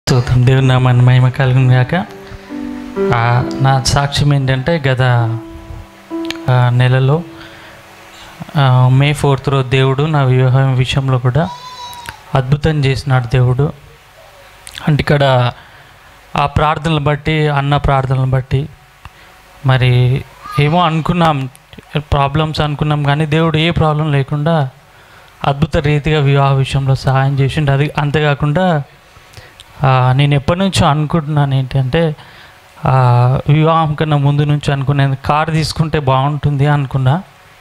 స్తోత్రం దేవుని నామాన్ని మహిమ కలుగును గాక ఆ, నా సాక్ష్యం ఏంటంటే గత ఆ, నెలలో ఆ, మే ఫోర్త్ రోజు దేవుడు నా వివాహం విషయంలో కూడా అద్భుతం చేసినాడు దేవుడు అంటే ఇక్కడ ఆ ప్రార్థనలు బట్టి అన్న ప్రార్థనలు బట్టి మరి ఏమో అనుకున్నాం ప్రాబ్లమ్స్ అనుకున్నాం కానీ దేవుడు ఏ ప్రాబ్లం లేకుండా అద్భుత రీతిగా వివాహ విషయంలో సహాయం చేసిండు అది అంతేకాకుండా ఆ, నేను ఎప్పటి నుంచో అనుకుంటున్నాను ఏంటంటే ఆ, వివాహం కన్నా ముందు నుంచి అనుకునేది కార్ తీసుకుంటే బాగుంటుంది అనుకున్నా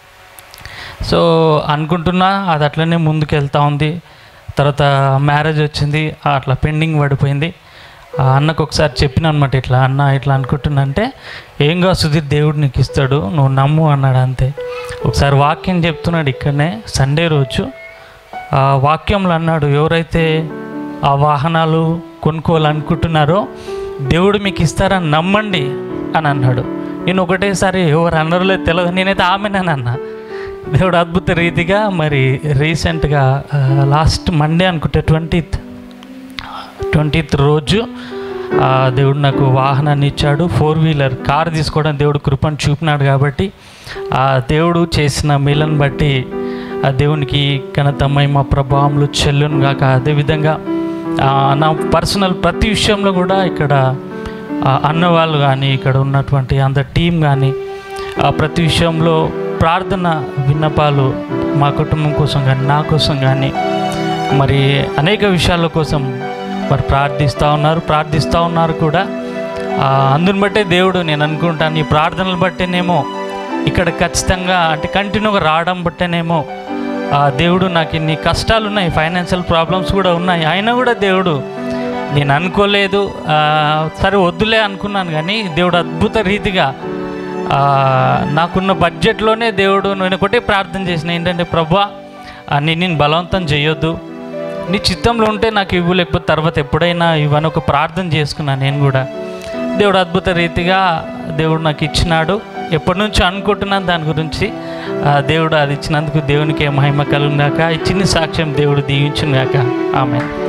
సో అనుకుంటున్నా అది అట్లనే ముందుకు వెళ్తూ ఉంది తర్వాత మ్యారేజ్ వచ్చింది అట్లా పెండింగ్ పడిపోయింది ఆ అన్నకు ఒకసారి చెప్పిన అనమాట ఇట్లా అన్న ఇట్లా అనుకుంటున్నా అంటే ఏం కాదు సుధీర్ దేవుడు నీకు ఇస్తాడు నువ్వు నమ్ము అన్నాడు అంతే ఒకసారి వాక్యం చెప్తున్నాడు ఇక్కడనే సండే రోజు ఆ వాక్యంలో అన్నాడు ఎవరైతే ఆ వాహనాలు కొనుక్కోవాలనుకుంటున్నారో దేవుడు మీకు ఇస్తారని నమ్మండి అని అన్నాడు నేను ఒకటేసారి ఎవరు అన్నారో తెలియదు నేనైతే ఆమెనని అన్నా దేవుడు అద్భుత రీతిగా మరి రీసెంట్గా లాస్ట్ మండే అనుకుంటే ట్వంటీత్ ట్వంటీత్ రోజు ఆ, దేవుడు నాకు వాహనాన్ని ఇచ్చాడు ఫోర్ వీలర్ కార్ తీసుకోవడం దేవుడు కృపను చూపినాడు కాబట్టి ఆ దేవుడు చేసిన మేలను బట్టి ఆ దేవునికి ఘనత మహిమ ప్రభావములు చెల్లును గాక అదేవిధంగా ఆ, నా పర్సనల్ ప్రతి విషయంలో కూడా ఇక్కడ ఆ, అన్నవాళ్ళు కానీ ఇక్కడ ఉన్నటువంటి అంత టీం కానీ ఆ, ప్రతి విషయంలో ప్రార్థన విన్నపాలు మా కుటుంబం కోసం కానీ నా కోసం కానీ మరి అనేక విషయాల కోసం మరి ప్రార్థిస్తూ ఉన్నారు ప్రార్థిస్తూ ఉన్నారు కూడా ఆ, అందుని బట్టే దేవుడు నేను అనుకుంటాను ఈ ప్రార్థనలు బట్టేనేమో ఇక్కడ ఖచ్చితంగా అంటే కంటిన్యూగా రావడం బట్టేనేమో ఆ, దేవుడు నాకు ఇన్ని కష్టాలు ఉన్నాయి ఫైనాన్షియల్ ప్రాబ్లమ్స్ కూడా ఉన్నాయి అయినా కూడా దేవుడు నేను అనుకోలేదు ఆ, సరే వద్దులే అనుకున్నాను కానీ దేవుడు అద్భుత రీతిగా ఆ, నాకున్న బడ్జెట్లోనే దేవుడు నేను ఒకటే ప్రార్థన చేసిన ఏంటంటే ప్రభా ఆ, నేను నేను బలవంతం చేయొద్దు నీ చిత్తంలో ఉంటే నాకు ఇవ్వు లేకపోతే తర్వాత ఎప్పుడైనా ఇవని ఒక ప్రార్థన చేసుకున్నాను నేను కూడా దేవుడు అద్భుత రీతిగా దేవుడు నాకు ఇచ్చినాడు ఎప్పటి నుంచో అనుకుంటున్నాను దాని గురించి ఆ, దేవుడు అది ఇచ్చినందుకు దేవునికి మహిమ కలుగునాక ఈ చిన్న సాక్ష్యం దేవుడు దీవించుగాక ఆమె